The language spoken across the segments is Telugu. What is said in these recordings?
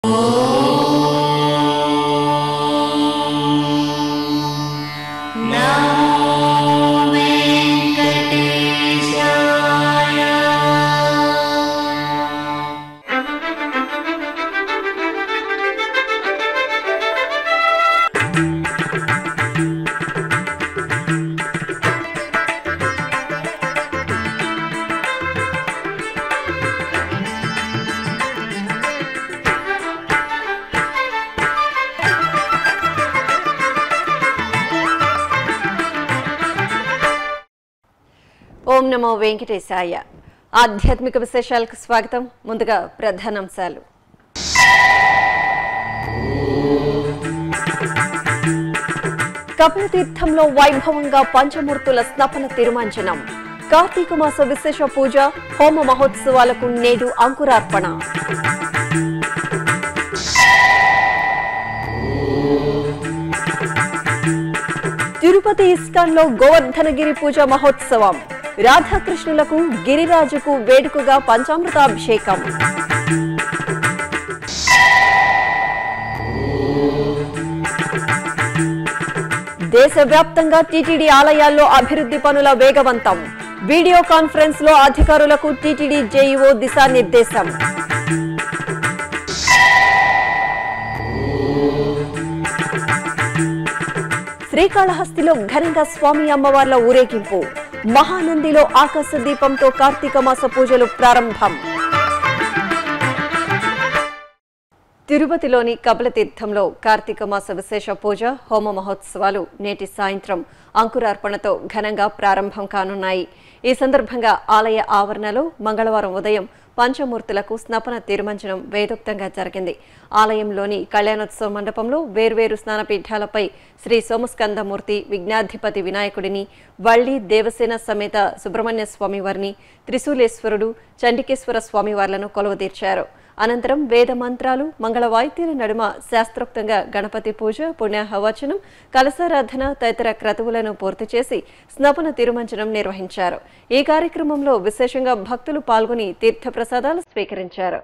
ఓం నమో వెంకటేశాయ ఆధ్యాత్మిక విశేషాలకు స్వాగతం ముందుగా ప్రధానాంశాలు కపిలతీర్థంలో వైభవంగా పంచమూర్తుల స్నపన తిరుమంజనం కార్తీక మాస విశేష పూజ హోమ మహోత్సవాలకు నేడు అంకురార్పణ తిరుపతి ఇస్కాన్ లో గోవర్ధనగిరి పూజ మహోత్సవం రాధాకృష్ణులకు గిరిరాజుకు వేడుకగా పంచామృతాభిషేకం దేశవ్యాప్తంగా టీటీడీ ఆలయాల్లో అభివృద్ధి పనుల వేగవంతం వీడియో కాన్ఫరెన్స్ లో అధికారులకు టీటీడీ జేఈఓ దిశానిర్దేశం శ్రీకాళహస్తిలో ఘనంగా స్వామి అమ్మవార్ల ఊరేగింపు మహానందిలో ఆకాశ దీపంతో కార్తీక మాస పూజలు ప్రారంభం తిరుపతిలోని కపిలతీర్థంలో కార్తీక మాస విశేష పూజ హోమ మహోత్సవాలు నేటి సాయంత్రం అంకురార్పణతో ఘనంగా ప్రారంభం కానున్నాయి ఈ సందర్భంగా ఆలయ ఆవరణలో మంగళవారం ఉదయం పంచమూర్తులకు స్నపన తిరుమంజనం వేదోక్తంగా జరిగింది ఆలయంలోని కళ్యాణోత్సవ మండపంలో వేర్వేరు స్నానపీఠాలపై శ్రీ సోమస్కందమూర్తి విఘ్నాధిపతి వినాయకుడిని వల్లి దేవసేన సమేత సుబ్రహ్మణ్య స్వామివారిని త్రిశూలేశ్వరుడు చండికేశ్వర స్వామివార్లను కొలువదీర్చారు అనంతరం వేద మంత్రాలు మంగళ వాయిద్యాల నడుమ శాస్త్రోక్తంగా గణపతి పూజ పుణ్యాహవచనం కలసారాధన తదితర క్రతువులను పూర్తి చేసి స్నపన తిరుమంజనం నిర్వహించారు ఈ కార్యక్రమంలో విశేషంగా భక్తులు పాల్గొని తీర్థప్రసాదాలు స్వీకరించారు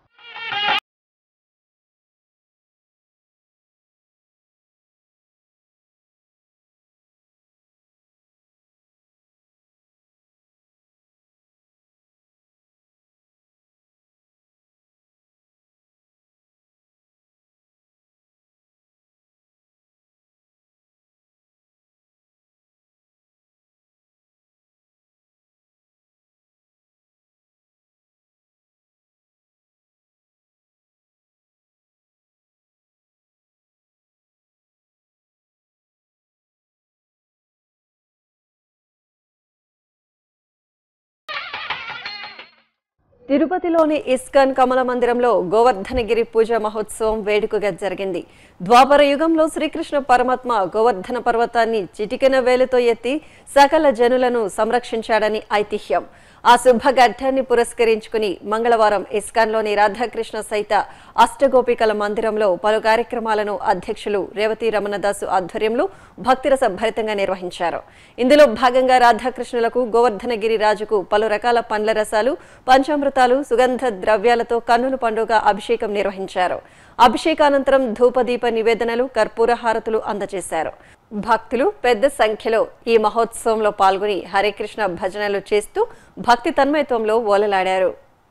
తిరుపతిలోని ఇస్కాన్ కమల మందిరంలో గోవర్ధనగిరి పూజ మహోత్సవం వేడుకగా జరిగింది ద్వాపర యుగంలో శ్రీకృష్ణ పరమాత్మ గోవర్ధన పర్వతాన్ని చిటికెన వేలుతో ఎత్తి సకల జనులను సంరక్షించాడని ఐతిహ్యం ఆ శుభఘట్టాన్ని పురస్కరించుకుని మంగళవారం ఇస్కాన్లోని రాధాకృష్ణ సహిత అష్టగోపికల మందిరంలో పలు కార్యక్రమాలను అధ్యక్షులు రేవతి రమణదాసు ఆధ్వర్యంలో భక్తిరస భరితంగా నిర్వహించారు ఇందులో భాగంగా రాధాకృష్ణులకు గోవర్ధనగిరి రాజుకు పలు రకాల పండ్ల రసాలు పంచామృతాలు సుగంధ ద్రవ్యాలతో కన్నుల పండుగ అభిషేకం నిర్వహించారు అభిషేకానంతరం ధూపదీప నివేదనలు కర్పూర హారతులు అందజేశారు భక్తులు పెద్ద సంఖ్యలో ఈ మహోత్సవంలో పాల్గొని హరికృష్ణ భజనలు చేస్తూ భక్తి తన్మయత్వంలో ఓలలాడారు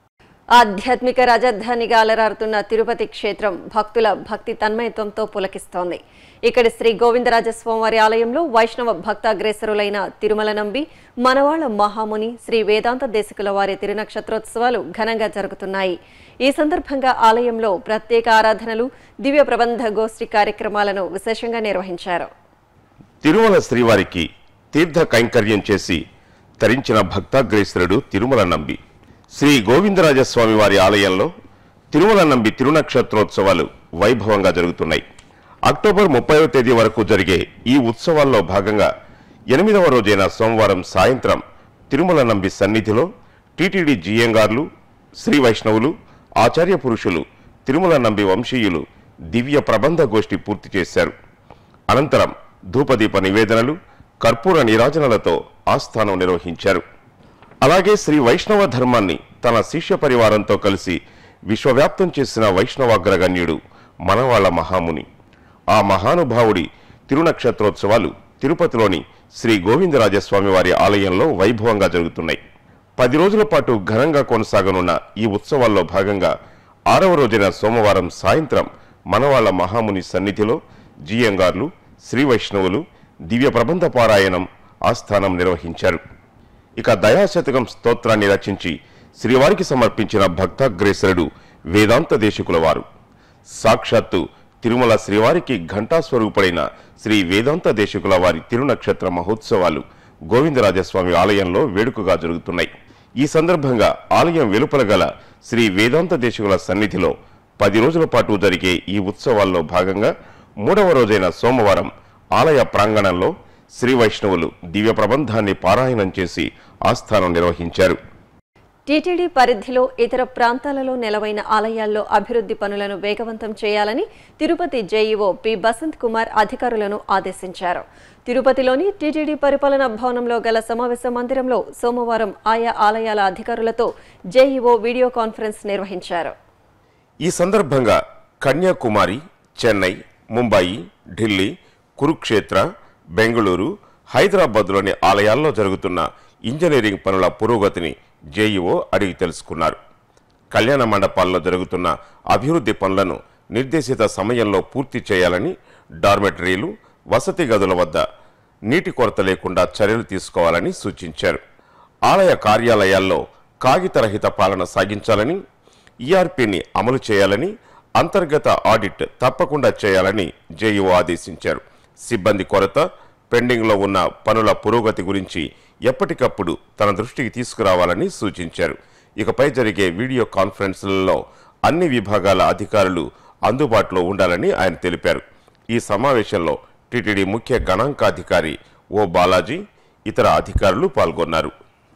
ఆధ్యాత్మిక రాజధానిగా అలరారుతున్న తిరుపతి క్షేత్రం భక్తుల భక్తి తన్మయత్వంతో పులకిస్తోంది ఇక్కడి శ్రీ గోవిందరాజస్వామివారి ఆలయంలో వైష్ణవ భక్తాగ్రేసరులైన తిరుమల నంబి మనవాళ్ల మహాముని శ్రీ వేదాంత దేశకుల వారి తిరునక్షత్రోత్సవాలు ఘనంగా జరుగుతున్నాయి ఈ సందర్భంగా ఆలయంలో ప్రత్యేక ఆరాధనలు దివ్య ప్రబంధ గోష్ఠి కార్యక్రమాలను విశేషంగా నిర్వహించారు తిరుమల శ్రీవారికి తీర్థ కైంకర్యం చేసి తరించిన భక్తాగ్రేసరుడు తిరుమల నంబి శ్రీ గోవిందరాజస్వామి వారి ఆలయంలో తిరుమల నంబి తిరునక్షత్రోత్సవాలు వైభవంగా జరుగుతున్నాయి అక్టోబర్ ముప్పైవ తేదీ వరకు జరిగే ఈ ఉత్సవాల్లో భాగంగా ఎనిమిదవ రోజైన సోమవారం సాయంత్రం తిరుమల నంబి సన్నిధిలో టీటీడీ జీఎంగార్లు శ్రీ వైష్ణవులు ఆచార్య పురుషులు తిరుమల నంబి వంశీయులు దివ్య ప్రబంధ గోష్ఠి పూర్తి చేశారు అనంతరం ధూపదీప నివేదనలు కర్పూర నీరాజనలతో ఆస్థానం నిర్వహించారు అలాగే శ్రీ వైష్ణవ ధర్మాన్ని తన శిష్య పరివారంతో కలిసి విశ్వవ్యాప్తం చేసిన వైష్ణవాగ్రగణ్యుడు మనవాళ్ల మహాముని ఆ మహానుభావుడి తిరునక్షత్రోత్సవాలు తిరుపతిలోని శ్రీ గోవిందరాజస్వామి వారి ఆలయంలో వైభవంగా జరుగుతున్నాయి పది రోజుల పాటు ఘనంగా కొనసాగనున్న ఈ ఉత్సవాల్లో భాగంగా ఆరవ రోజున సోమవారం సాయంత్రం మనవాళ్ల మహాముని సన్నిధిలో జీయంగార్లు శ్రీ వైష్ణవులు దివ్య ప్రబంధ పారాయణం ఆస్థానం నిర్వహించారు ఇక దయాశతకం స్తోత్రాన్ని రచించి శ్రీవారికి సమర్పించిన భక్తాగ్రేసరుడు వేదాంత దేశికుల వారు సాక్షాత్తు తిరుమల శ్రీవారికి ఘంటాస్వరూపుడైన శ్రీ వేదాంత దేశికుల వారి తిరునక్షత్ర మహోత్సవాలు గోవిందరాజస్వామి ఆలయంలో వేడుకగా జరుగుతున్నాయి ఈ సందర్భంగా ఆలయం వెలుపల గల శ్రీ వేదాంత దేశికుల సన్నిధిలో పది రోజుల పాటు జరిగే ఈ ఉత్సవాల్లో భాగంగా మూడవ రోజైన సోమవారం ఆలయ ప్రాంగణంలో శ్రీ వైష్ణవులు దివ్య ప్రబంధాన్ని పారాయణం చేసి ఆస్థానం నిర్వహించారు టీటీడీ పరిధిలో ఇతర ప్రాంతాలలో నెలవైన ఆలయాల్లో అభివృద్ధి పనులను వేగవంతం చేయాలని తిరుపతి జేఈఓ పి బసంత్ కుమార్ అధికారులను ఆదేశించారు తిరుపతిలోని టీటీడీ పరిపాలనా భవనంలో గల సమావేశ మందిరంలో సోమవారం ఆయా ఆలయాల అధికారులతో జేఈఓ వీడియో కాన్ఫరెన్స్ నిర్వహించారు ఈ సందర్భంగా కన్యాకుమారి చెన్నై ముంబాయి ఢిల్లీ కురుక్షేత్ర బెంగళూరు హైదరాబాద్లోని ఆలయాల్లో జరుగుతున్న ఇంజనీరింగ్ పనుల పురోగతిని జేఈఓ అడిగి తెలుసుకున్నారు కళ్యాణ మండపాల్లో జరుగుతున్న అభివృద్ధి పనులను నిర్దేశిత సమయంలో పూర్తి చేయాలని డార్మెటరీలు వసతి గదుల వద్ద నీటి కొరత లేకుండా చర్యలు తీసుకోవాలని సూచించారు ఆలయ కార్యాలయాల్లో కాగితరహిత పాలన సాగించాలని ఈఆర్పీని అమలు చేయాలని అంతర్గత ఆడిట్ తప్పకుండా చేయాలని జేఈఓ ఆదేశించారు సిబ్బంది కొరత పెండింగ్లో ఉన్న పనుల పురోగతి గురించి ఎప్పటికప్పుడు తన దృష్టికి తీసుకురావాలని సూచించారు ఇకపై జరిగే వీడియో కాన్ఫరెన్స్లలో అన్ని విభాగాల అధికారులు అందుబాటులో ఉండాలని ఆయన తెలిపారు ఈ సమావేశంలో టీటీడీ ముఖ్య గణాంకాధికారి ఓ బాలాజీ ఇతర అధికారులు పాల్గొన్నారు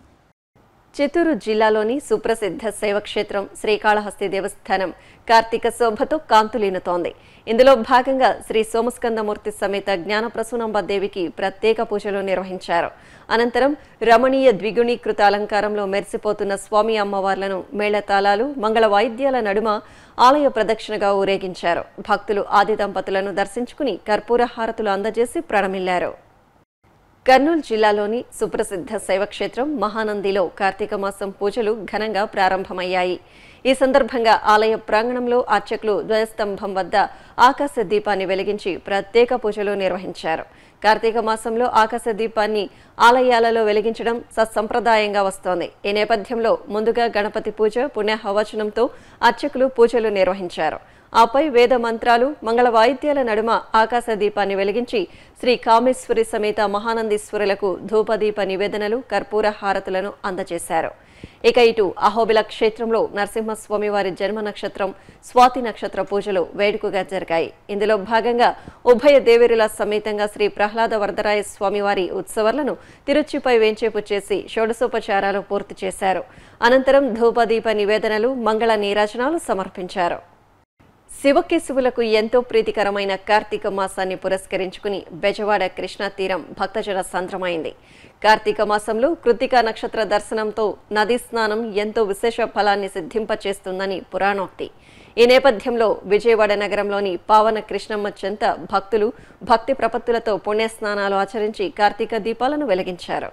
చిత్తూరు జిల్లాలోని సుప్రసిద్ధ శైవక్షేత్రం శ్రీకాళహస్తి దేవస్థానం కార్తీక శోభతో కాంతులీనుతోంది ఇందులో భాగంగా శ్రీ సోమస్కందమూర్తి సమేత జ్ఞానప్రసూనంబ దేవికి ప్రత్యేక పూజలు నిర్వహించారు అనంతరం రమణీయ ద్విగుణీకృత అలంకారంలో మెరిసిపోతున్న స్వామి అమ్మవార్లను మేళతాళాలు మంగళ వాయిద్యాల నడుమ ఆలయ ప్రదక్షిణగా ఊరేగించారు భక్తులు ఆది దంపతులను దర్శించుకుని కర్పూర హారతులు అందజేసి ప్రణమిల్లారు కర్నూలు జిల్లాలోని సుప్రసిద్ధ శైవక్షేత్రం మహానందిలో కార్తీక మాసం పూజలు ఘనంగా ప్రారంభమయ్యాయి ఈ సందర్భంగా ఆలయ ప్రాంగణంలో అర్చకులు ధ్వజస్తంభం వద్ద ఆకాశ దీపాన్ని వెలిగించి ప్రత్యేక పూజలు నిర్వహించారు కార్తీక మాసంలో ఆకాశ దీపాన్ని ఆలయాలలో వెలిగించడం సత్సంప్రదాయంగా వస్తోంది ఈ నేపథ్యంలో ముందుగా గణపతి పూజ పుణ్యహవచనంతో అర్చకులు పూజలు నిర్వహించారు ఆపై వేద మంత్రాలు మంగళ వాయిద్యాల నడుమ ఆకాశ దీపాన్ని వెలిగించి శ్రీ కామేశ్వరి సమేత మహానందీశ్వరులకు ధూపదీప నివేదనలు కర్పూర హారతులను అందజేశారు ఇక ఇటు అహోబిల క్షేత్రంలో నరసింహస్వామి వారి జన్మ నక్షత్రం స్వాతి నక్షత్ర పూజలు వేడుకగా జరిగాయి ఇందులో భాగంగా ఉభయ దేవేరుల సమేతంగా శ్రీ ప్రహ్లాద వరదరాయ స్వామివారి ఉత్సవాలను తిరుచిపై వేంచేపు చేసి షోడశోపచారాలు పూర్తి చేశారు అనంతరం ధూపదీప నివేదనలు మంగళ నీరాజనాలు సమర్పించారు శివకేశవులకు ఎంతో ప్రీతికరమైన కార్తీక మాసాన్ని పురస్కరించుకుని బెజవాడ కృష్ణా తీరం భక్తజన సంద్రమైంది కార్తీక మాసంలో కృతికా నక్షత్ర దర్శనంతో నదీ స్నానం ఎంతో విశేష ఫలాన్ని సిద్ధింపచేస్తుందని పురాణోక్తి ఈ నేపథ్యంలో విజయవాడ నగరంలోని పావన కృష్ణమ్మ చెంత భక్తులు భక్తి ప్రపత్తులతో పుణ్యస్నానాలు ఆచరించి కార్తీక దీపాలను వెలిగించారు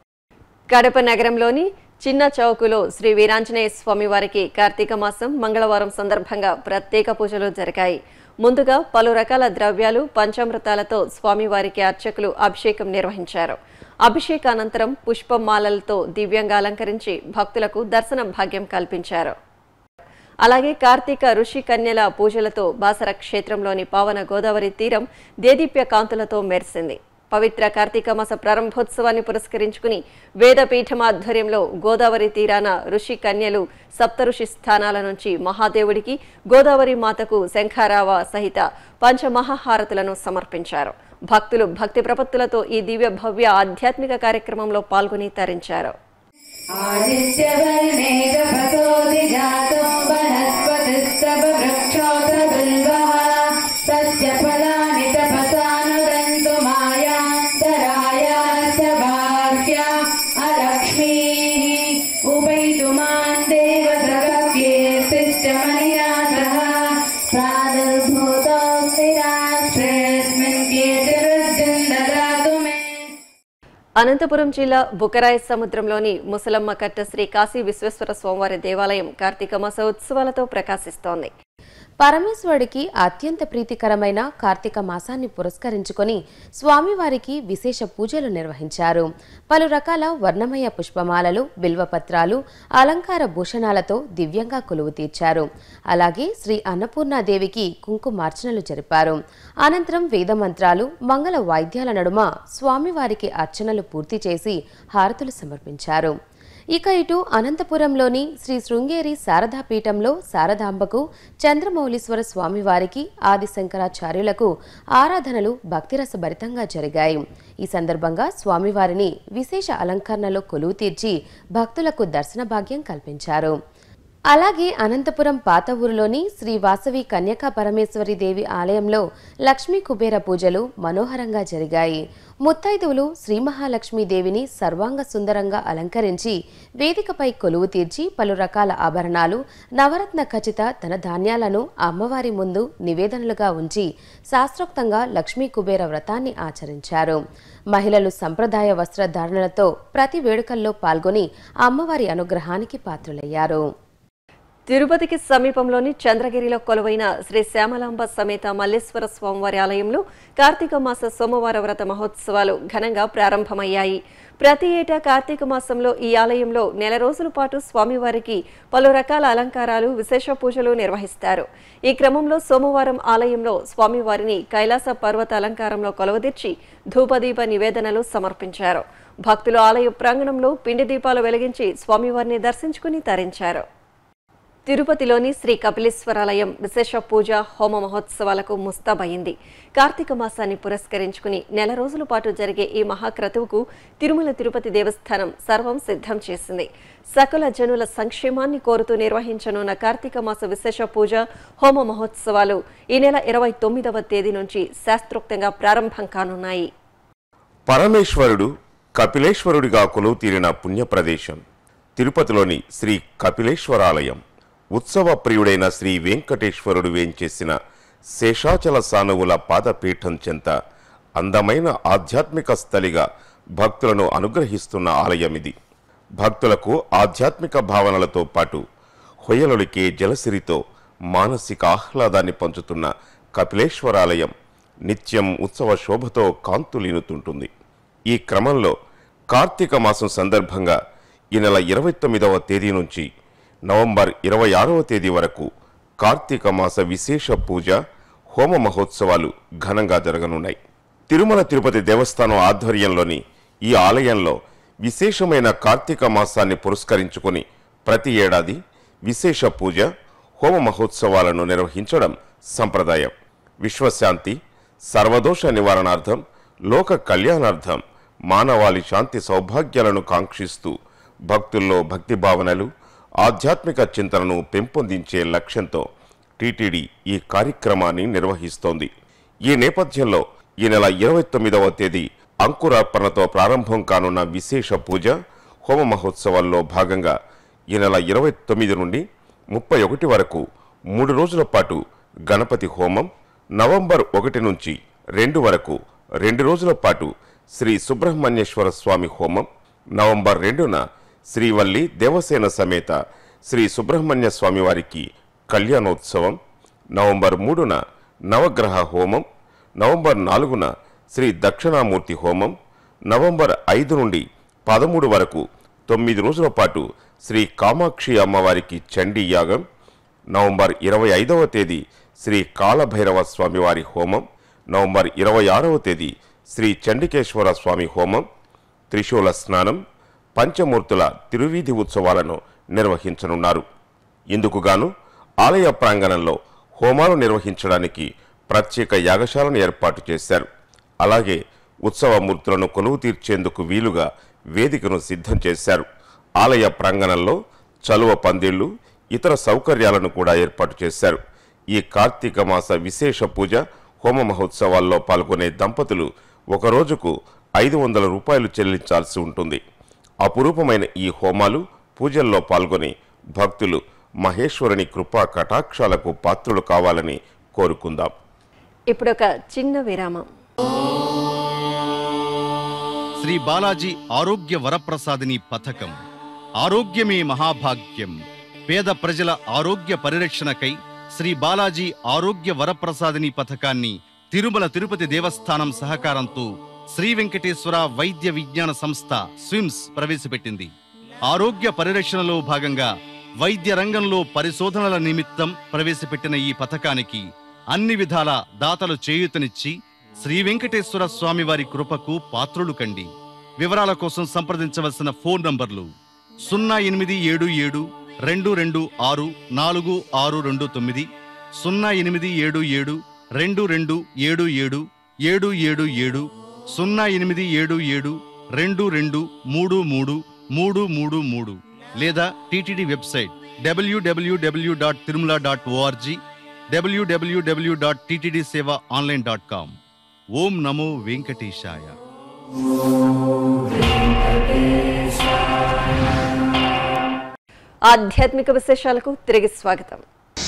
కడప నగరంలోని చిన్న చౌకులో శ్రీ వీరాంజనేయ స్వామి వారికి కార్తీక మాసం మంగళవారం సందర్భంగా ప్రత్యేక పూజలు జరిగాయి ముందుగా పలు రకాల ద్రవ్యాలు పంచామృతాలతో స్వామివారికి అర్చకులు అభిషేకం నిర్వహించారు అభిషేకానంతరం పుష్పమాలలతో దివ్యంగా అలంకరించి భక్తులకు దర్శన భాగ్యం కల్పించారు అలాగే కార్తీక ఋషి కన్యల పూజలతో బాసర క్షేత్రంలోని పావన గోదావరి తీరం దేదీప్య కాంతులతో మెరిసింది పవిత్ర కార్తీక మాస ప్రారంభోత్సవాన్ని పురస్కరించుకుని వేదపీఠం ఆధ్వర్యంలో గోదావరి తీరాన ఋషి కన్యలు సప్తఋషి స్థానాల నుంచి మహాదేవుడికి గోదావరి మాతకు శంఖారావ సహిత పంచమహాహారతులను సమర్పించారు భక్తులు భక్తి ప్రపత్తులతో ఈ దివ్య భవ్య ఆధ్యాత్మిక కార్యక్రమంలో పాల్గొని తరించారు आदित्यवर्णे तपसोऽधिजातो वनस्पतिस्तव वृक्षोऽथ बिल्वः तस्य फलानि तपसानुदन्तु मायान्तरायाश्च भार्या अलक्ष्मीः उपैतु मां देवसखकीर्तिश्च అనంతపురం జిల్లా బుకరాయ సముద్రంలోని ముసలమ్మ కట్ట శ్రీ కాశీ విశ్వేశ్వర స్వామివారి దేవాలయం కార్తీక మాస ఉత్సవాలతో ప్రకాశిస్తోంది పరమేశ్వరుడికి అత్యంత ప్రీతికరమైన కార్తీక మాసాన్ని పురస్కరించుకొని స్వామివారికి విశేష పూజలు నిర్వహించారు పలు రకాల వర్ణమయ పుష్పమాలలు బిల్వపత్రాలు అలంకార భూషణాలతో దివ్యంగా కొలువు తీర్చారు అలాగే శ్రీ అన్నపూర్ణాదేవికి కుంకుమార్చనలు జరిపారు అనంతరం వేదమంత్రాలు మంగళ వాయిద్యాల నడుమ స్వామివారికి అర్చనలు పూర్తి చేసి హారతులు సమర్పించారు ఇక ఇటు అనంతపురంలోని శ్రీ శృంగేరి శారదా పీఠంలో శారదాంబకు చంద్రమౌళీశ్వర స్వామివారికి ఆది శంకరాచార్యులకు ఆరాధనలు భక్తిరసభరితంగా జరిగాయి ఈ సందర్భంగా స్వామివారిని విశేష అలంకరణలో కొలువు తీర్చి భక్తులకు దర్శన భాగ్యం కల్పించారు అలాగే అనంతపురం పాత ఊరిలోని శ్రీ వాసవి కన్యకా పరమేశ్వరి దేవి ఆలయంలో లక్ష్మీ కుబేర పూజలు మనోహరంగా జరిగాయి ముత్తైదువులు శ్రీ మహాలక్ష్మీదేవిని సర్వాంగ సుందరంగా అలంకరించి వేదికపై కొలువు తీర్చి పలు రకాల ఆభరణాలు నవరత్న ఖచ్చిత తన ధాన్యాలను అమ్మవారి ముందు నివేదనలుగా ఉంచి శాస్త్రోక్తంగా లక్ష్మీ కుబేర వ్రతాన్ని ఆచరించారు మహిళలు సంప్రదాయ వస్త్రధారణలతో ప్రతి వేడుకల్లో పాల్గొని అమ్మవారి అనుగ్రహానికి పాత్రులయ్యారు తిరుపతికి సమీపంలోని చంద్రగిరిలో కొలువైన శ్రీ శ్యామలాంబ సమేత మల్లేశ్వర స్వామివారి ఆలయంలో కార్తీక మాస సోమవార వ్రత మహోత్సవాలు ఘనంగా ప్రారంభమయ్యాయి ప్రతి ఏటా కార్తీక మాసంలో ఈ ఆలయంలో నెల రోజుల పాటు స్వామివారికి పలు రకాల అలంకారాలు విశేష పూజలు నిర్వహిస్తారు ఈ క్రమంలో సోమవారం ఆలయంలో స్వామివారిని కైలాస పర్వత అలంకారంలో కొలవదీర్చి ధూపదీప నివేదనలు సమర్పించారు భక్తులు ఆలయ ప్రాంగణంలో పిండి దీపాలు వెలిగించి స్వామివారిని దర్శించుకుని తరించారు తిరుపతిలోని శ్రీ కపిలేశ్వరాలయం విశేష పూజ హోమ మహోత్సవాలకు ముస్తాబయింది కార్తీక మాసాన్ని పురస్కరించుకుని నెల రోజుల పాటు జరిగే ఈ మహాక్రతువుకు తిరుమల తిరుపతి దేవస్థానం సర్వం సిద్ధం చేసింది సకల జనుల సంక్షేమాన్ని కోరుతూ నిర్వహించనున్న కార్తీక మాస విశేష పూజ హోమ మహోత్సవాలు ఈ నెల ఇరవై తొమ్మిదవ తేదీ నుంచి శాస్త్రోక్తంగా ప్రారంభం కానున్నాయి పరమేశ్వరుడు కపిలేశ్వరుడిగా కొలువు తీరిన పుణ్య ప్రదేశం తిరుపతిలోని శ్రీ కపిలేశ్వరాలయం ఉత్సవ ప్రియుడైన శ్రీ వెంకటేశ్వరుడు వేంచేసిన శేషాచల సానువుల పాదపీఠం చెంత అందమైన ఆధ్యాత్మిక స్థలిగా భక్తులను అనుగ్రహిస్తున్న ఆలయమిది భక్తులకు ఆధ్యాత్మిక భావనలతో పాటు హొయలుడికే జలసిరితో మానసిక ఆహ్లాదాన్ని పంచుతున్న కపిలేశ్వరాలయం నిత్యం ఉత్సవ శోభతో కాంతులీనుతుంటుంది ఈ క్రమంలో కార్తీక మాసం సందర్భంగా ఈ నెల ఇరవై తొమ్మిదవ తేదీ నుంచి నవంబర్ ఇరవై ఆరవ తేదీ వరకు కార్తీక మాస విశేష పూజ హోమ మహోత్సవాలు ఘనంగా జరగనున్నాయి తిరుమల తిరుపతి దేవస్థానం ఆధ్వర్యంలోని ఈ ఆలయంలో విశేషమైన కార్తీక మాసాన్ని పురస్కరించుకొని ప్రతి ఏడాది విశేష పూజ హోమ మహోత్సవాలను నిర్వహించడం సంప్రదాయం విశ్వశాంతి సర్వదోష నివారణార్థం లోక కళ్యాణార్థం మానవాళి శాంతి సౌభాగ్యాలను కాంక్షిస్తూ భక్తుల్లో భక్తి భావనలు ఆధ్యాత్మిక చింతనను పెంపొందించే లక్ష్యంతో టీటీడీ ఈ కార్యక్రమాన్ని నిర్వహిస్తోంది ఈ నేపథ్యంలో ఈ నెల ఇరవై తొమ్మిదవ తేదీ అంకురార్పణతో ప్రారంభం కానున్న విశేష పూజ హోమ మహోత్సవాల్లో భాగంగా ఈ నెల ఇరవై తొమ్మిది నుండి ముప్పై ఒకటి వరకు మూడు రోజుల పాటు గణపతి హోమం నవంబర్ ఒకటి నుంచి రెండు వరకు రెండు రోజుల పాటు శ్రీ సుబ్రహ్మణ్యేశ్వర స్వామి హోమం నవంబర్ రెండున శ్రీవల్లి దేవసేన సమేత శ్రీ సుబ్రహ్మణ్య స్వామి వారికి కళ్యాణోత్సవం నవంబర్ మూడున నవగ్రహ హోమం నవంబర్ నాలుగున శ్రీ దక్షిణామూర్తి హోమం నవంబర్ ఐదు నుండి పదమూడు వరకు తొమ్మిది రోజుల పాటు శ్రీ కామాక్షి అమ్మవారికి చండీ యాగం నవంబర్ ఇరవై ఐదవ తేదీ శ్రీ కాలభైరవ స్వామివారి హోమం నవంబర్ ఇరవై ఆరవ తేదీ శ్రీ చండికేశ్వర స్వామి హోమం త్రిశూల స్నానం పంచమూర్తుల తిరువీధి ఉత్సవాలను నిర్వహించనున్నారు ఇందుకుగాను ఆలయ ప్రాంగణంలో హోమాలు నిర్వహించడానికి ప్రత్యేక యాగశాలను ఏర్పాటు చేశారు అలాగే ఉత్సవమూర్తులను కొలువు తీర్చేందుకు వీలుగా వేదికను సిద్ధం చేశారు ఆలయ ప్రాంగణంలో చలువ పందిళ్లు ఇతర సౌకర్యాలను కూడా ఏర్పాటు చేశారు ఈ కార్తీక మాస విశేష పూజ హోమ మహోత్సవాల్లో పాల్గొనే దంపతులు ఒక రోజుకు ఐదు వందల రూపాయలు చెల్లించాల్సి ఉంటుంది అపురూపమైన ఈ హోమాలు పూజల్లో పాల్గొని భక్తులు మహేశ్వరుని కృపా కటాక్షాలకు పాత్రులు కావాలని కోరుకుందాం ఇప్పుడొక చిన్న విరామం శ్రీ బాలాజీ ఆరోగ్య వరప్రసాదిని పథకం ఆరోగ్యమే మహాభాగ్యం పేద ప్రజల ఆరోగ్య పరిరక్షణకై శ్రీ బాలాజీ ఆరోగ్య వరప్రసాదిని పథకాన్ని తిరుమల తిరుపతి దేవస్థానం సహకారంతో శ్రీ వెంకటేశ్వర వైద్య విజ్ఞాన సంస్థ స్విమ్స్ ప్రవేశపెట్టింది ఆరోగ్య పరిరక్షణలో భాగంగా వైద్య రంగంలో పరిశోధనల నిమిత్తం ప్రవేశపెట్టిన ఈ పథకానికి అన్ని విధాల దాతలు చేయూతనిచ్చి శ్రీ వెంకటేశ్వర స్వామి వారి కృపకు పాత్రులు కండి వివరాల కోసం సంప్రదించవలసిన ఫోన్ నంబర్లు సున్నా ఎనిమిది ఏడు ఏడు రెండు రెండు ఆరు నాలుగు ఆరు రెండు తొమ్మిది సున్నా ఎనిమిది ఏడు ఏడు రెండు రెండు ఏడు ఏడు ఏడు ఏడు ఏడు సున్నా ఎనిమిది ఏడు ఏడు రెండు రెండు మూడు మూడు మూడు మూడు మూడు లేదా TTD website WWW dot Tirumala dot ORG WWW dot TTD seva online dot com ఓం నమో వెంకటేశాయ ఆధ్యాత్మిక విశేషాలకు తిరిగి స్వాగతం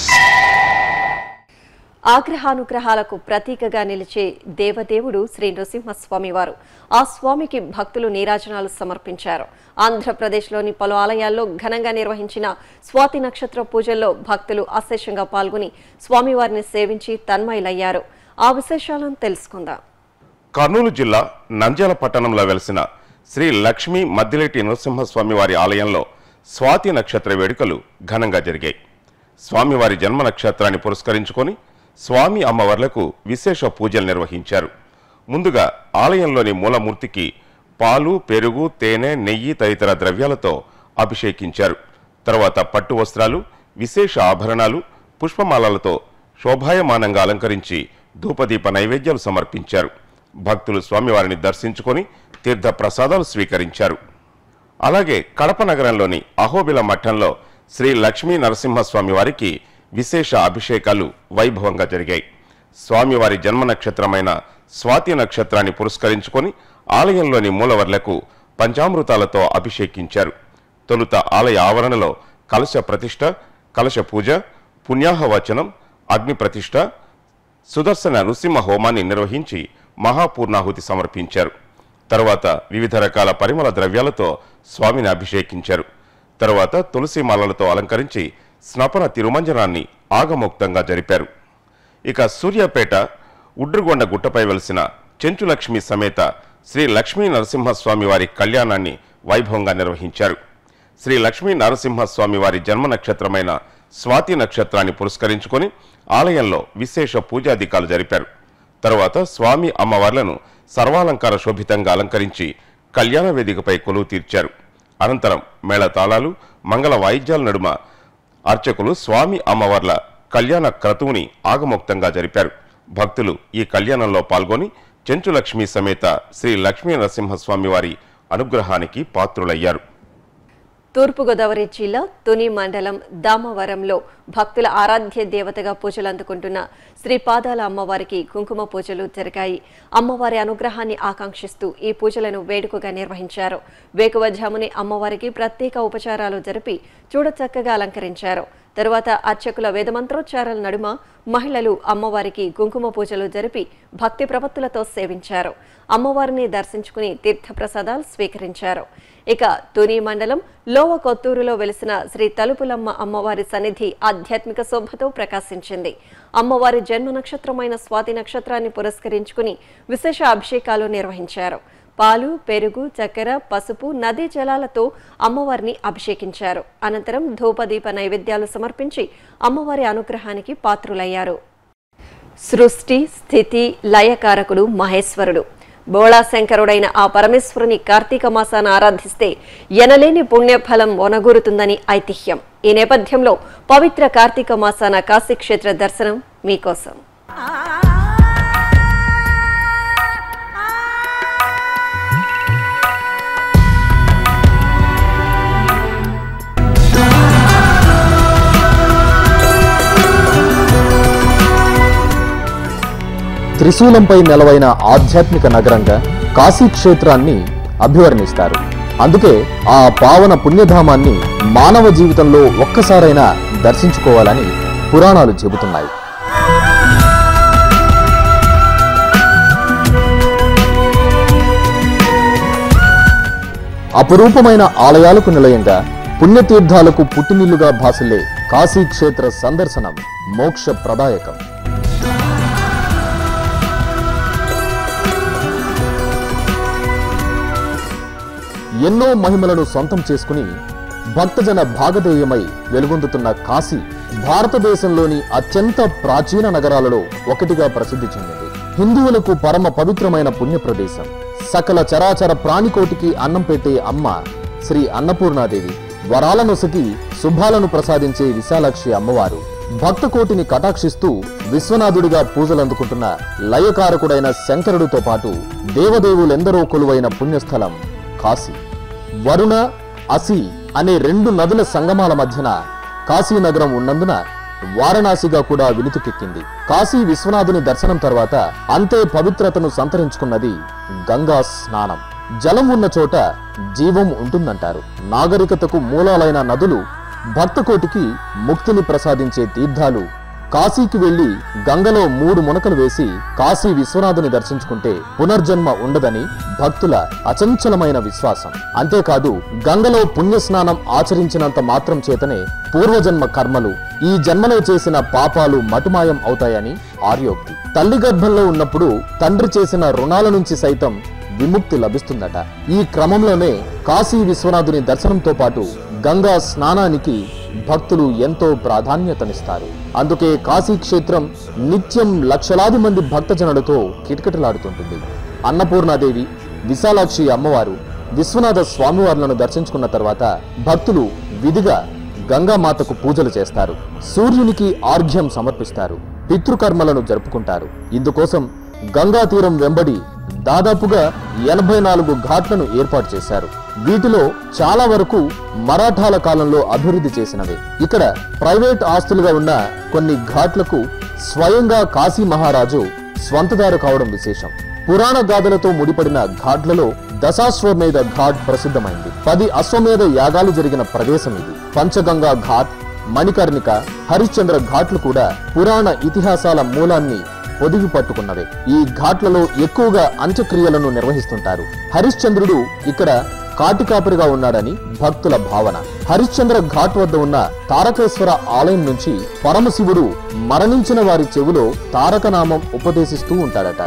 ఆగ్రహానుగ్రహాలకు ప్రతీకగా నిలిచే దేవదేవుడు శ్రీ నృసింహస్వామి వారు ఆ స్వామికి భక్తులు నీరాజనాలు సమర్పించారు ఆంధ్రప్రదేశ్లోని పలు ఆలయాల్లో ఘనంగా నిర్వహించిన స్వాతి నక్షత్ర పూజల్లో భక్తులు అశేషంగా పాల్గొని స్వామివారిని సేవించి తన్మయులయ్యారు ఆ విశేషాలను తెలుసుకుందాం కర్నూలు జిల్లా నంద్యాల పట్టణంలో వెలిసిన శ్రీ లక్ష్మీ మద్దిలేటి నరసింహస్వామి వారి ఆలయంలో స్వాతి నక్షత్ర వేడుకలు ఘనంగా జరిగాయి స్వామివారి జన్మ నక్షత్రాన్ని పురస్కరించుకొని స్వామి అమ్మవార్లకు విశేష పూజలు నిర్వహించారు ముందుగా ఆలయంలోని మూలమూర్తికి పాలు పెరుగు తేనె నెయ్యి తదితర ద్రవ్యాలతో అభిషేకించారు తర్వాత పట్టు వస్త్రాలు విశేష ఆభరణాలు పుష్పమాలలతో శోభాయమానంగా అలంకరించి ధూపదీప నైవేద్యాలు సమర్పించారు భక్తులు స్వామివారిని దర్శించుకొని తీర్థ ప్రసాదాలు స్వీకరించారు అలాగే కడప నగరంలోని అహోబిల మఠంలో శ్రీ లక్ష్మీ నరసింహస్వామి వారికి విశేష అభిషేకాలు వైభవంగా జరిగాయి స్వామివారి జన్మ నక్షత్రమైన స్వాతి నక్షత్రాన్ని పురస్కరించుకొని ఆలయంలోని మూలవర్లకు పంచామృతాలతో అభిషేకించారు తొలుత ఆలయ ఆవరణలో కలశ ప్రతిష్ఠ కలశ పూజ పుణ్యాహవచనం అగ్ని ప్రతిష్ఠ సుదర్శన నృసింహ హోమాన్ని నిర్వహించి మహాపూర్ణాహుతి సమర్పించారు తర్వాత వివిధ రకాల పరిమళ ద్రవ్యాలతో స్వామిని అభిషేకించారు తర్వాత తులసి మాలలతో అలంకరించి స్నపన తిరుమంజనాన్ని ఆగమోక్తంగా జరిపారు ఇక సూర్యాపేట ఉడ్రుగొండ గుట్టపై వెలిసిన చెంచులక్ష్మి సమేత శ్రీ లక్ష్మీ నరసింహస్వామి వారి కళ్యాణాన్ని వైభవంగా నిర్వహించారు శ్రీ లక్ష్మీ నరసింహస్వామి వారి జన్మ నక్షత్రమైన స్వాతి నక్షత్రాన్ని పురస్కరించుకొని ఆలయంలో విశేష పూజాధికాలు జరిపారు తరువాత స్వామి అమ్మవార్లను సర్వాలంకార శోభితంగా అలంకరించి కళ్యాణ వేదికపై కొలువు తీర్చారు అనంతరం మేళతాళాలు మంగళ వాయిద్యాల నడుమ అర్చకులు స్వామి అమ్మవార్ల కళ్యాణ క్రతువుని ఆగమోక్తంగా జరిపారు భక్తులు ఈ కళ్యాణంలో పాల్గొని చెంచులక్ష్మి సమేత శ్రీ లక్ష్మీ నరసింహస్వామి వారి అనుగ్రహానికి పాత్రులయ్యారు తూర్పుగోదావరి జిల్లా తుని మండలం దామవరంలో భక్తుల ఆరాధ్య దేవతగా పూజలు అందుకుంటున్న శ్రీ పాదాల అమ్మవారికి కుంకుమ పూజలు జరిగాయి అమ్మవారి అనుగ్రహాన్ని ఆకాంక్షిస్తూ ఈ పూజలను వేడుకగా నిర్వహించారు వేకువజాముని అమ్మవారికి ప్రత్యేక ఉపచారాలు జరిపి చూడచక్కగా అలంకరించారు తరువాత అర్చకుల వేదమంత్రోచ్చారాల నడుమ మహిళలు అమ్మవారికి కుంకుమ పూజలు జరిపి భక్తి ప్రపత్తులతో సేవించారు అమ్మవారిని దర్శించుకుని తీర్థప్రసాదాలు స్వీకరించారు ఇక తుని మండలం లోవ కొత్తూరులో వెలిసిన శ్రీ తలుపులమ్మ అమ్మవారి సన్నిధి ఆధ్యాత్మిక శోభతో ప్రకాశించింది అమ్మవారి జన్మ నక్షత్రమైన స్వాతి నక్షత్రాన్ని పురస్కరించుకుని విశేష అభిషేకాలు నిర్వహించారు పాలు పెరుగు చక్కెర పసుపు నదీ జలాలతో అమ్మవారిని అభిషేకించారు అనంతరం ధూపదీప నైవేద్యాలు సమర్పించి అమ్మవారి అనుగ్రహానికి పాత్రులయ్యారు సృష్టి స్థితి లయకారకుడు మహేశ్వరుడు బోళాశంకరుడైన ఆ పరమేశ్వరుని కార్తీక మాసాన ఆరాధిస్తే ఎనలేని పుణ్యఫలం ఒనగూరుతుందని ఐతిహ్యం ఈ నేపథ్యంలో పవిత్ర కార్తీక మాసాన కాశీక్షేత్ర దర్శనం మీకోసం త్రిశూలంపై నెలవైన ఆధ్యాత్మిక నగరంగా కాశీ క్షేత్రాన్ని అభివర్ణిస్తారు అందుకే ఆ పావన పుణ్యధామాన్ని మానవ జీవితంలో ఒక్కసారైనా దర్శించుకోవాలని పురాణాలు చెబుతున్నాయి అపురూపమైన ఆలయాలకు నిలయంగా పుణ్యతీర్థాలకు పుట్టినిల్లుగా భాసిల్లే కాశీ క్షేత్ర సందర్శనం మోక్ష ప్రదాయకం ఎన్నో మహిమలను సొంతం చేసుకుని భక్తజన భాగధేయమై వెలుగొందుతున్న కాశీ భారతదేశంలోని అత్యంత ప్రాచీన నగరాలలో ఒకటిగా ప్రసిద్ధి చెందింది హిందువులకు పరమ పవిత్రమైన పుణ్య ప్రదేశం సకల చరాచర ప్రాణికోటికి అన్నం పెట్టే అమ్మ శ్రీ అన్నపూర్ణాదేవి వరాల నొసకి శుభాలను ప్రసాదించే విశాలాక్షి అమ్మవారు భక్తకోటిని కటాక్షిస్తూ విశ్వనాథుడిగా పూజలందుకుంటున్న లయకారకుడైన శంకరుడితో పాటు దేవదేవులెందరో కొలువైన పుణ్యస్థలం కాశీ వరుణ అసి అనే రెండు నదుల సంగమాల మధ్యన కాశీ నగరం ఉన్నందున వారణాసిగా కూడా విలుతుకెక్కింది కాశీ విశ్వనాథుని దర్శనం తర్వాత అంతే పవిత్రతను సంతరించుకున్నది గంగా స్నానం జలం ఉన్న చోట జీవం ఉంటుందంటారు నాగరికతకు మూలాలైన నదులు భక్తకోటికి ముక్తిని ప్రసాదించే తీర్థాలు కాశీకి వెళ్లి గంగలో మూడు మునకలు వేసి కాశీ విశ్వనాథుని దర్శించుకుంటే పునర్జన్మ ఉండదని భక్తుల అచంచలమైన విశ్వాసం అంతేకాదు గంగలో పుణ్యస్నానం ఆచరించినంత మాత్రం చేతనే పూర్వజన్మ కర్మలు ఈ జన్మలో చేసిన పాపాలు మటుమాయం అవుతాయని ఆర్యోక్తి తల్లి గర్భంలో ఉన్నప్పుడు తండ్రి చేసిన రుణాల నుంచి సైతం విముక్తి లభిస్తుందట ఈ క్రమంలోనే కాశీ విశ్వనాథుని దర్శనంతో పాటు గంగా స్నానానికి భక్తులు ఎంతో ప్రాధాన్యతనిస్తారు అందుకే కాశీ క్షేత్రం నిత్యం లక్షలాది మంది భక్తజనులతో కిటకిటలాడుతుంటుంది అన్నపూర్ణాదేవి విశాలాక్షి అమ్మవారు విశ్వనాథ స్వామివార్లను దర్శించుకున్న తర్వాత భక్తులు విధిగా గంగామాతకు పూజలు చేస్తారు సూర్యునికి ఆర్ఘ్యం సమర్పిస్తారు పితృకర్మలను జరుపుకుంటారు ఇందుకోసం గంగా తీరం వెంబడి దాదాపుగా ఎనభై నాలుగు ఘాట్లను ఏర్పాటు చేశారు వీటిలో చాలా వరకు మరాఠాల కాలంలో అభివృద్ధి చేసినవే ఇక్కడ ప్రైవేట్ ఆస్తులుగా ఉన్న కొన్ని ఘాట్లకు స్వయంగా కాశీ మహారాజు స్వంతదారు కావడం విశేషం పురాణ గాథలతో ముడిపడిన ఘాట్లలో దశాశ్వమేధ ఘాట్ ప్రసిద్ధమైంది పది అశ్వమేధ యాగాలు జరిగిన ప్రదేశం ఇది పంచగంగా ఘాట్ మణికర్ణిక హరిశ్చంద్ర ఘాట్లు కూడా పురాణ ఇతిహాసాల మూలాన్ని పొదిగి పట్టుకున్నవే ఈ ఘాట్లలో ఎక్కువగా అంత్యక్రియలను నిర్వహిస్తుంటారు హరిశ్చంద్రుడు ఇక్కడ కాటికాపరిగా ఉన్నాడని భక్తుల భావన హరిశ్చంద్ర ఘాట్ వద్ద ఉన్న తారకేశ్వర ఆలయం నుంచి పరమశివుడు మరణించిన వారి చెవిలో తారకనామం ఉపదేశిస్తూ ఉంటాడట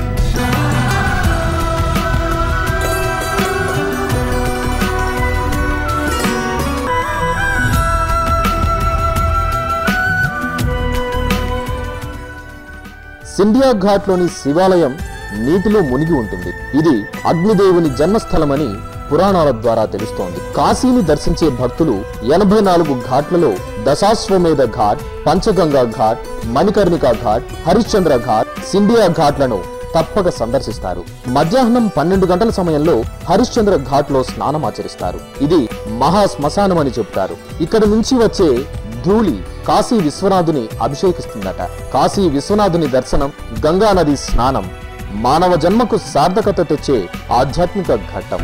సిండియా ఘాట్లోని శివాలయం నీటిలో మునిగి ఉంటుంది ఇది అగ్నిదేవుని జన్మస్థలమని పురాణాల ద్వారా తెలుస్తోంది కాశీని దర్శించే భక్తులు ఎనభై నాలుగు ఘాట్లలో దశాశ్వమేధ ఘాట్ పంచగంగా ఘాట్ మణికర్ణిక ఘాట్ హరిశ్చంద్ర ఘాట్ సిండియా ఘాట్లను తప్పక సందర్శిస్తారు మధ్యాహ్నం పన్నెండు గంటల సమయంలో హరిశ్చంద్ర ఘాట్ లో స్నానం ఆచరిస్తారు ఇది మహా శ్మశానం అని చెప్తారు ఇక్కడ నుంచి వచ్చే ధూళి కాశీ విశ్వనాథుని అభిషేకిస్తుందట కాశీ విశ్వనాథుని దర్శనం గంగా నది స్నానం మానవ జన్మకు సార్థకత తెచ్చే ఆధ్యాత్మిక ఘట్టం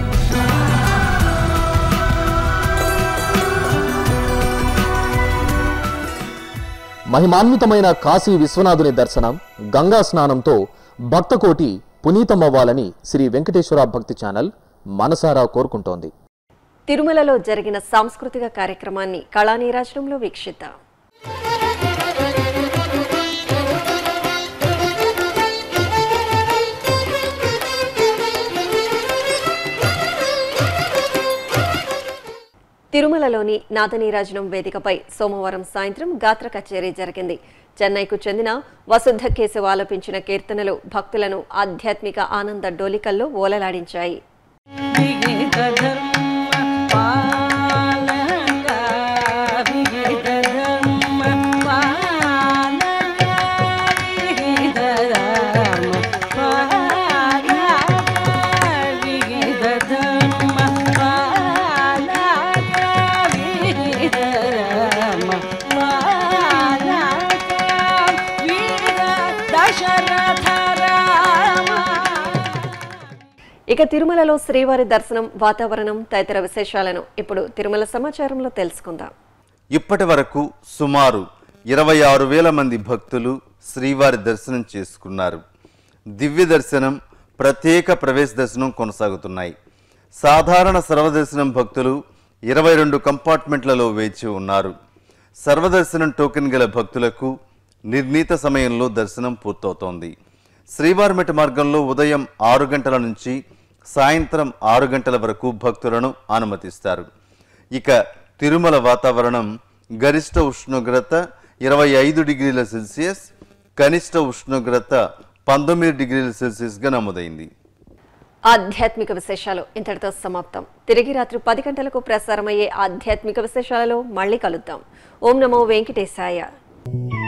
మహిమాన్వితమైన కాశీ విశ్వనాథుని దర్శనం గంగా స్నానంతో భక్తకోటి పునీతమవ్వాలని శ్రీ వెంకటేశ్వర భక్తి ఛానల్ మనసారా కోరుకుంటోంది తిరుమలలో జరిగిన సాంస్కృతిక కార్యక్రమాన్ని కళానీరాజనంలో వీక్షిద్దాం తిరుమలలోని నాదనీరాజనం వేదికపై సోమవారం సాయంత్రం గాత్ర కచేరీ జరిగింది చెన్నైకు చెందిన వసుద్ధ కేశవ ఆలపించిన కీర్తనలు భక్తులను ఆధ్యాత్మిక ఆనంద డోలికల్లో ఓలలాడించాయి ఇక తిరుమలలో శ్రీవారి దర్శనం వాతావరణం తదితర విశేషాలను ఇప్పుడు తిరుమల సమాచారంలో తెలుసుకుందాం ఇప్పటి వరకు సుమారు ఇరవై ఆరు వేల మంది భక్తులు శ్రీవారి దర్శనం చేసుకున్నారు దివ్య దర్శనం ప్రత్యేక ప్రవేశ దర్శనం కొనసాగుతున్నాయి సాధారణ సర్వదర్శనం భక్తులు ఇరవై రెండు కంపార్ట్మెంట్లలో వేచి ఉన్నారు సర్వదర్శనం టోకెన్ గల భక్తులకు నిర్ణీత సమయంలో దర్శనం పూర్తవుతోంది శ్రీవారిమెట మార్గంలో ఉదయం ఆరు గంటల నుంచి సాయంత్రం ఆరు గంటల వరకు భక్తులను అనుమతిస్తారు ఇక తిరుమల వాతావరణం గరిష్ట ఉష్ణోగ్రత ఇరవై ఐదు డిగ్రీల సెల్సియస్ కనిష్ట ఉష్ణోగ్రత పంతొమ్మిది డిగ్రీల సెల్సియస్గా నమోదైంది ఆధ్యాత్మిక విశేషాలు ఇంతటితో సమాప్తం తిరిగి రాత్రి పది గంటలకు ప్రసారమయ్యే ఆధ్యాత్మిక విశేషాలలో మళ్ళీ కలుద్దాం ఓం నమో వెంకటేశాయ